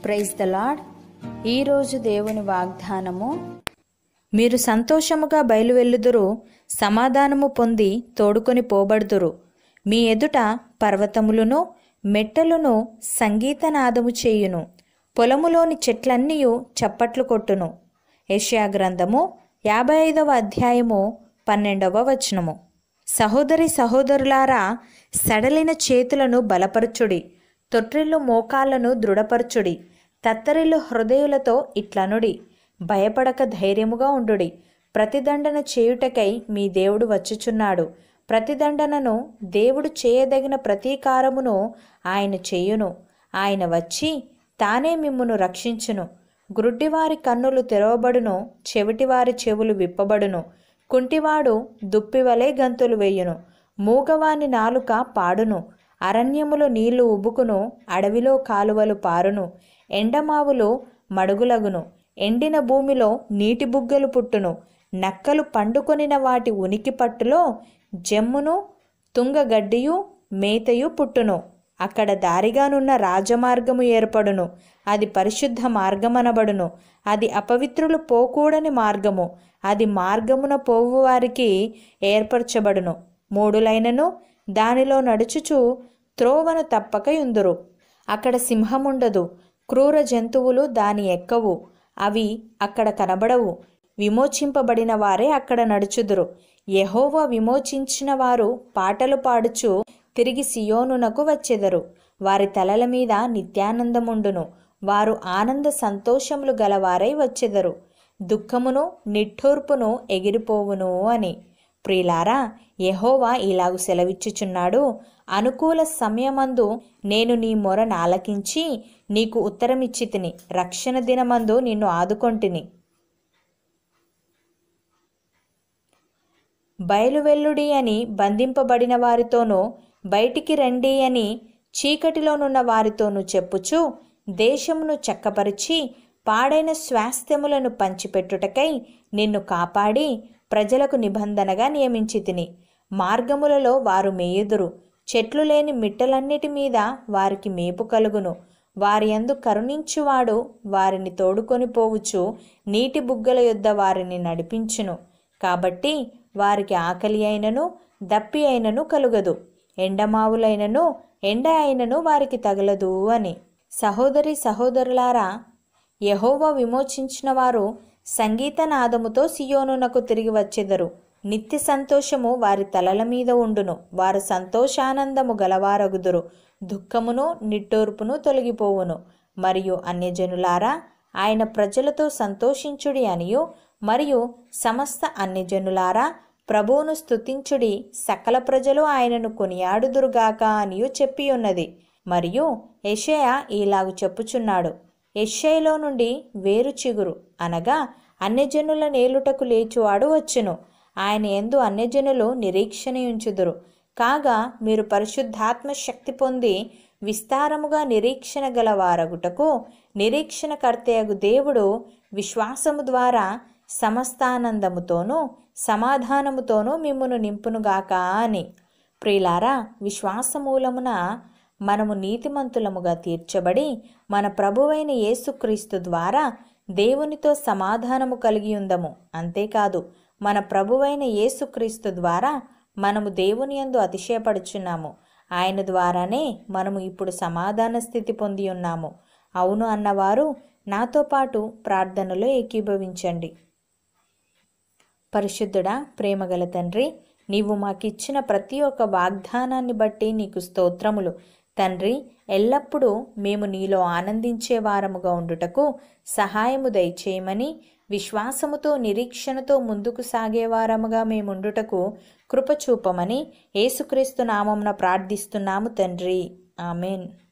praise the lord ఈరోజు దేవుని వాగ్దానము మీరు సంతోషముగా బయలువెల్లుదురు సమాధానము పొంది తోడుకొని పోబడుదురు మీ ఎదుట పర్వతములను మెట్టలును సంగీతనాదము చేయును పొలములోని చెట్లన్నీయు చప్పట్లు కొట్టును యెషయా గ్రంథము యాభై ఐదవ అధ్యాయము పన్నెండవ వచనము సహోదరి సహోదరులారా సడలిన చేతులను బలపరచుడి తొట్రిల్లు మోకాళ్లను దృఢపరచుడి తత్తరిల్లు హృదయులతో ఇట్లనుడి భయపడక ధైర్యముగా ఉండుడి ప్రతిదండన చేయుటకై మీ దేవుడు వచ్చుచున్నాడు ప్రతిదండనను దేవుడు చేయదగిన ప్రతీకారమును ఆయన చేయును ఆయన వచ్చి తానే మిమ్మును రక్షించును గ్రుడ్డివారి కన్నులు తెరవబడును చెవిటివారి చెవులు విప్పబడును కుంటివాడు దుప్పివలే గంతులు వేయును మూగవాని నాలుక పాడును అరణ్యములో నీళ్లు ఉబుకును అడవిలో కాలువలు పారును ఎండమావులు మడుగులగును ఎండిన భూమిలో నీటి బుగ్గలు పుట్టును నక్కలు పండుకొనిన వాటి ఉనికి పట్టులో జమ్మును తుంగగడ్డియు మేతయు పుట్టును అక్కడ దారిగానున్న రాజమార్గము ఏర్పడును అది పరిశుద్ధ మార్గమనబడును అది అపవిత్రులు పోకూడని మార్గము అది మార్గమున పోవు వారికి ఏర్పరచబడును మూడులైనను దానిలో నడుచుచు త్రోవను తప్పక యుందురు అక్కడ సింహముండదు క్రూర జంతువులు దాని ఎక్కవు అవి అక్కడ కనబడవు విమోచింపబడిన వారే అక్కడ నడుచుదురు యెహోవా విమోచించిన వారు పాటలు పాడుచు తిరిగి సియోనునకు వచ్చెదరు వారి తలల మీద నిత్యానందముండును వారు ఆనంద సంతోషములు గలవారై వచ్చెదరు దుఃఖమును నిట్టూర్పును ఎగిరిపోవును అని ప్రియులారా యెహోవా ఇలాగు సెలవిచ్చుచున్నాడు అనుకూల సమయమందు నేను నీ మొర నాలకించి నీకు ఉత్తరమిచ్చి తిని రక్షణ దినమందు నిన్ను ఆదుకొంటిని బయలువెల్లుడి అని బంధింపబడిన వారితోనూ బయటికి రండి అని చీకటిలోనున్న వారితోనూ చెప్పుచు దేశమును చక్కపరిచి పాడైన స్వాస్థ్యములను పంచిపెట్టుటకై నిన్ను కాపాడి ప్రజలకు నిబంధనగా నియమించి తిని మార్గములలో వారు మేయుదురు చెట్లు లేని మిట్టలన్నిటి మీద వారికి మేపు కలుగును వారి యందు కరుణించువాడు వారిని తోడుకొని పోవచ్చు నీటి బుగ్గల యొద్ద వారిని నడిపించును కాబట్టి వారికి ఆకలి అయినను దప్పి అయినను కలుగదు ఎండమావులైనను ఎండ అయినను వారికి తగలదు అని సహోదరి సహోదరులారా యహోవా విమోచించిన వారు సంగీతనాదముతో సియోనునకు తిరిగి వచ్చెదరు నిత్య సంతోషము వారి తలల మీద ఉండును వారు సంతోషానందము గలవారగుదురు దుఃఖమును నిట్టూర్పును తొలగిపోవును మరియు అన్యజనులారా ఆయన ప్రజలతో సంతోషించుడి అనియు మరియు సమస్త అన్యజనులారా ప్రభువును స్తుతించుడి సకల ప్రజలు ఆయనను కొనియాడుదురుగాక అనియు చెప్పి ఉన్నది మరియు యెషయా ఇలాగు చెప్పుచున్నాడు యెషయలో నుండి వేరు చిగురు అనగా అన్యజనుల నేలుటకు లేచువాడు వచ్చును ఆయన ఎందు అన్యజనులు నిరీక్షణయుంచుదురు కాగా మీరు పరిశుద్ధాత్మ శక్తి పొంది విస్తారముగా నిరీక్షణ గల వారగుటకు నిరీక్షణకర్తయగు దేవుడు విశ్వాసము ద్వారా సమస్తానందముతోనూ సమాధానముతోనూ మిమ్మును నింపునుగాక అని ప్రియులారా విశ్వాసమూలమున మనము నీతిమంతులముగా తీర్చబడి మన ప్రభువైన యేసుక్రీస్తు ద్వారా దేవునితో సమాధానము కలిగి ఉందము అంతేకాదు మన ప్రభువైన యేసుక్రీస్తు ద్వారా మనము దేవుని యందు అతిశయపడుచున్నాము ఆయన ద్వారానే మనము ఇప్పుడు సమాధాన స్థితి పొంది ఉన్నాము అవును అన్నవారు నాతో పాటు ప్రార్థనలో ఏకీభవించండి పరిశుద్ధుడా ప్రేమగల తండ్రి నీవు మాకిచ్చిన ప్రతి ఒక్క వాగ్దానాన్ని బట్టి నీకు స్తోత్రములు తండ్రి ఎల్లప్పుడూ మేము నీలో ఆనందించే వారముగా ఉండుటకు సహాయము దయచేయమని విశ్వాసముతో నిరీక్షణతో ముందుకు సాగే వారముగా మేముండుటకు కృపచూపమని యేసుక్రీస్తు నామంన ప్రార్థిస్తున్నాము తండ్రి ఆమెన్